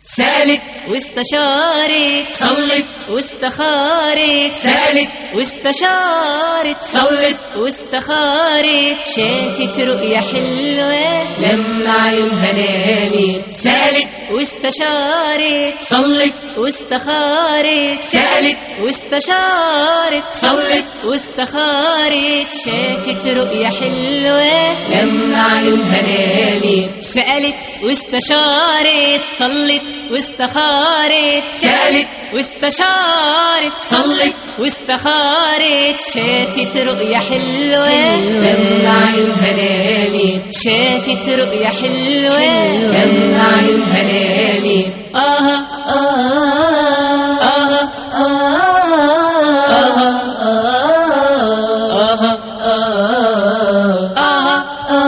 سالت واستشارت صلت واستخارت سالت واستشارت صلت واستخارت شافت رؤية حلوة لما عيونها نامت سالت واستشارت صلت واستخارت سالت واستشارت صلت واستخارت شافت رؤية حلوة لما عيونها نامت سألت واستشارت صلت واستخارت سالت واستشارت صلت واستخارت شافت رؤية حلوة لما عيونها نامت شافت رؤية حلوة لما عيونها نامت آه آه آه آه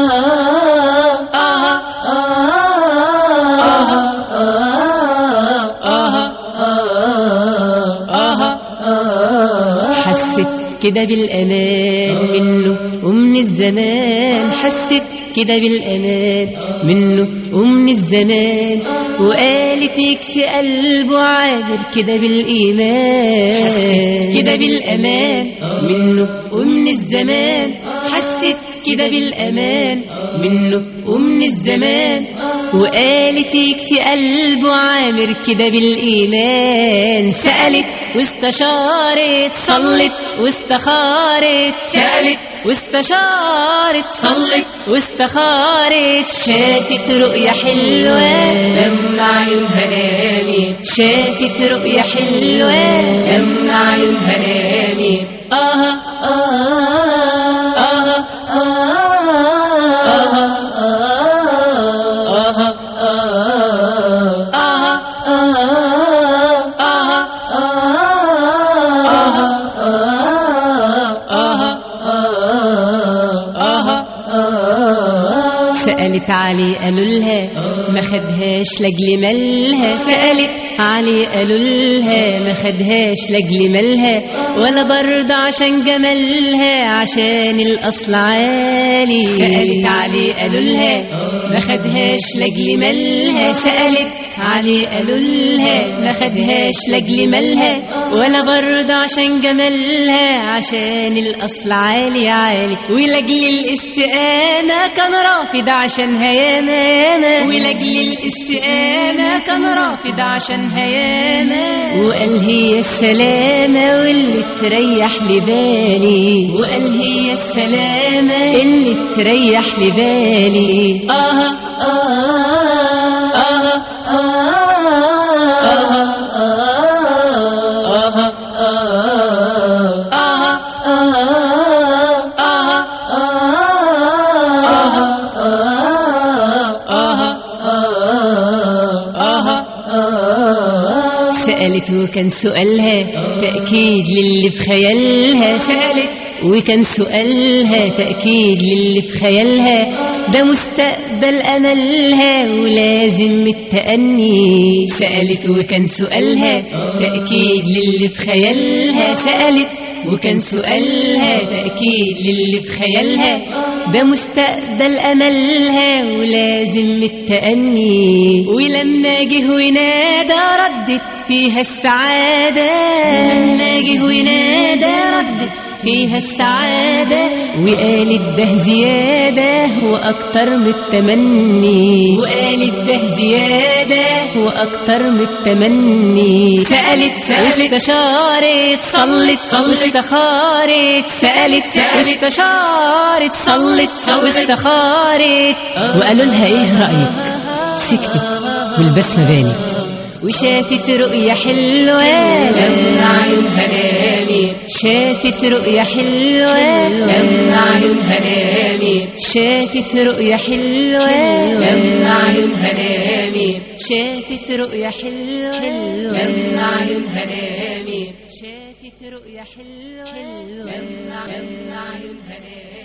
حست كده بالأمان منه ومن الزمان حست كده بالأمان منه ومن الزمان وقالت يكفي قلبه عابر كده بالإيمان حست كده بالأمان منه ومن الزمان حست كده بالأمان منه ومن الزمان وقالت يكفي قلبه عامر كده بالإيمان سألت واستشارت صلت واستخارت سالت واستشارت صلت واستخارت شافت رؤية حلوة لما عيونها نامت شافت رؤية حلوة لما عيونها نامت آه آه آه سألت علي قالوا لها ما خدهاش لاجل مالها سألت علي قالوا لها ما خدهاش لاجل مالها ولا برضه عشان جمالها عشان الأصل عالي سألت علي قالوا لها ما خدهاش لاجل مالها سألت علي قالوا لها ما خدهاش لاجل مالها ولا برضه عشان جمالها عشان الأصل عالي عالي ولاجل الاستقامة كان رافض عشانها ياما ياما ولاجل الاستقامة كان رافض عشانها ياما وقال هي السلامة واللي تريح لبالي وقال هي السلامة اللي تريح لبالي آه آه آه سألت وكان سؤالها تأكيد للي في خيالها سألت وكان سؤالها تأكيد للي في خيالها ده مستقبل أملها ولازم التأني سألت وكان سؤالها تأكيد للي في خيالها سألت وكان سؤالها تأكيد للي في خيالها ده مستقبل أملها ولازم التأني ولما جه ونادى ردت فيها السعادة لما جه ونادى ردت فيها السعادة وقالت ده زيادة وأكتر من التمني وقالت ده زيادة وأكتر من التمني سألت سألت استشارت صلت صلت استخارت سألت سألت استشارت صلت صلت استخارت وقالوا لها ايه رأيك سكتت والبسمة بانت وشافت رؤية حلوة لما عيونها نامت شافت رؤية حلوة لما عيونها نامت شافت رؤية حلوة لما عيونها نامت شافت رؤية حلوة لما عيونها نامت شافت رؤية حلوة لما عيونها نامت